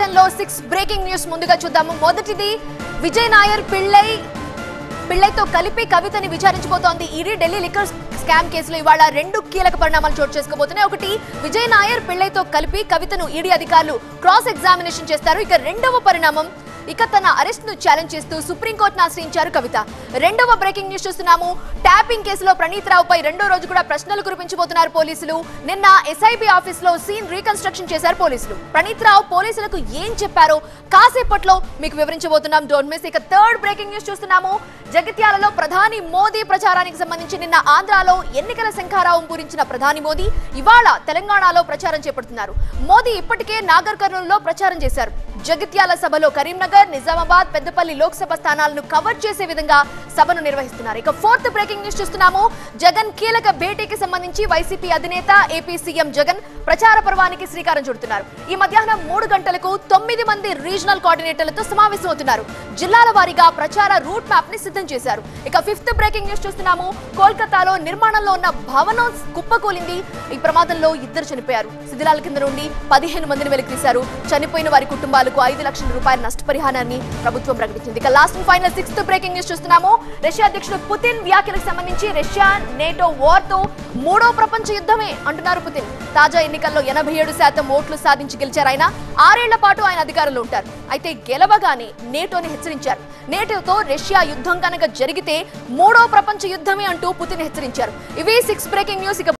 bulletin లో six breaking news ముందుగా చూద్దాము మొదటిది విజయ్ నాయర్ పిళ్ళై పిళ్ళైతో కలిపి కవితని విచారించబోతోంది ఈడీ ఢిల్లీ లిక్కర్ స్కామ్ కేసులో ఇవాళ రెండు కీలక పరిణామాలు చోటు చేసుకోబోతున్నాయి ఒకటి విజయ్ నాయర్ పిళ్ళైతో కలిపి కవితను ఈడీ అధికారులు క్రాస్ ఎగ్జామినేషన్ చేస్తారు ఇక రెండవ పరిణామం ఇక తన అరెస్ట్ ను ఛాలెంజ్ చేస్తూ సుప్రీంకోర్టును ఆశ్రయించారు కవిత రెండవ బ్రేకింగ్ న్యూస్ చూస్తున్నాము ట్యాపింగ్ కేసులో ప్రణీత్ రావుపై రెండో రోజు కూడా ప్రశ్నలు కురిపించబోతున్నారు పోలీసులు నిన్న ఎస్ఐబి ఆఫీస్ లో సీన్ రీకన్స్ట్రక్షన్ చేశారు పోలీసులు ప్రణీత్ రావు పోలీసులకు ఏం చెప్పారో కాసేపట్లో మీకు వివరించబోతున్నాం డోంట్ మిస్ ఇక థర్డ్ బ్రేకింగ్ న్యూస్ చూస్తున్నాము జగిత్యాలలో ప్రధాని మోదీ ప్రచారానికి సంబంధించి నిన్న ఆంధ్రాలో ఎన్నికల శంఖారావం పూరించిన ప్రధాని మోదీ ఇవాళ తెలంగాణలో ప్రచారం చేపడుతున్నారు మోదీ ఇప్పటికే నాగర్ కర్నూలులో ప్రచారం చేశారు జగిత్యాల సభలో కరీంనగర్ నిజామాబాద్ పెద్దపల్లి లోక్సభ స్థానాలను కవర్ చేసే విధంగా సభను నిర్వహిస్తున్నారు ఇక ఫోర్త్ బ్రేకింగ్ న్యూస్ చూస్తున్నాము జగన్ కీలక భేటీకి సంబంధించి వైసీపీ అధినేత ఏపీ సీఎం జగన్ ప్రచార పర్వానికి శ్రీకారం చుడుతున్నారు ఈ మధ్యాహ్నం మూడు గంటలకు తొమ్మిది మంది రీజనల్ కోఆర్డినేటర్లతో సమావేశం అవుతున్నారు జిల్లాల వారీగా ప్రచార రూట్ మ్యాప్ ని సిద్ధం చేశారు ఇక ఫిఫ్త్ బ్రేకింగ్ న్యూస్ చూస్తున్నాము కోల్కతాలో నిర్మాణంలో ఉన్న భవనం కుప్పకూలింది ఈ ప్రమాదంలో ఇద్దరు చనిపోయారు శిథిలాల కింద నుండి పదిహేను మందిని వెలికితీశారు చనిపోయిన వారి కుటుంబాలకు ఐదు లక్షల రూపాయల నష్టపరిహారాన్ని ప్రభుత్వం ప్రకటించింది ఇక last and final sixth breaking news చూస్తున్నాము రష్యా అధ్యక్షుడు పుతిన్ వ్యాఖ్యలకు సంబంధించి రష్యా నేటో వార్ తో మూడో ప్రపంచ యుద్ధమే అంటున్నారు పుతిన్ తాజా ఎన్నికల్లో ఎనభై ఏడు శాతం ఓట్లు సాధించి గెలిచారు ఆయన ఆరేళ్ల పాటు ఆయన అధికారంలో ఉంటారు అయితే గెలవగానే నేటోని హెచ్చరించారు నేటోతో రష్యా యుద్ధం కనుక జరిగితే మూడో ప్రపంచ యుద్ధమే అంటూ పుతిన్ హెచ్చరించారు ఇవి సిక్స్ బ్రేకింగ్ న్యూస్ ఇక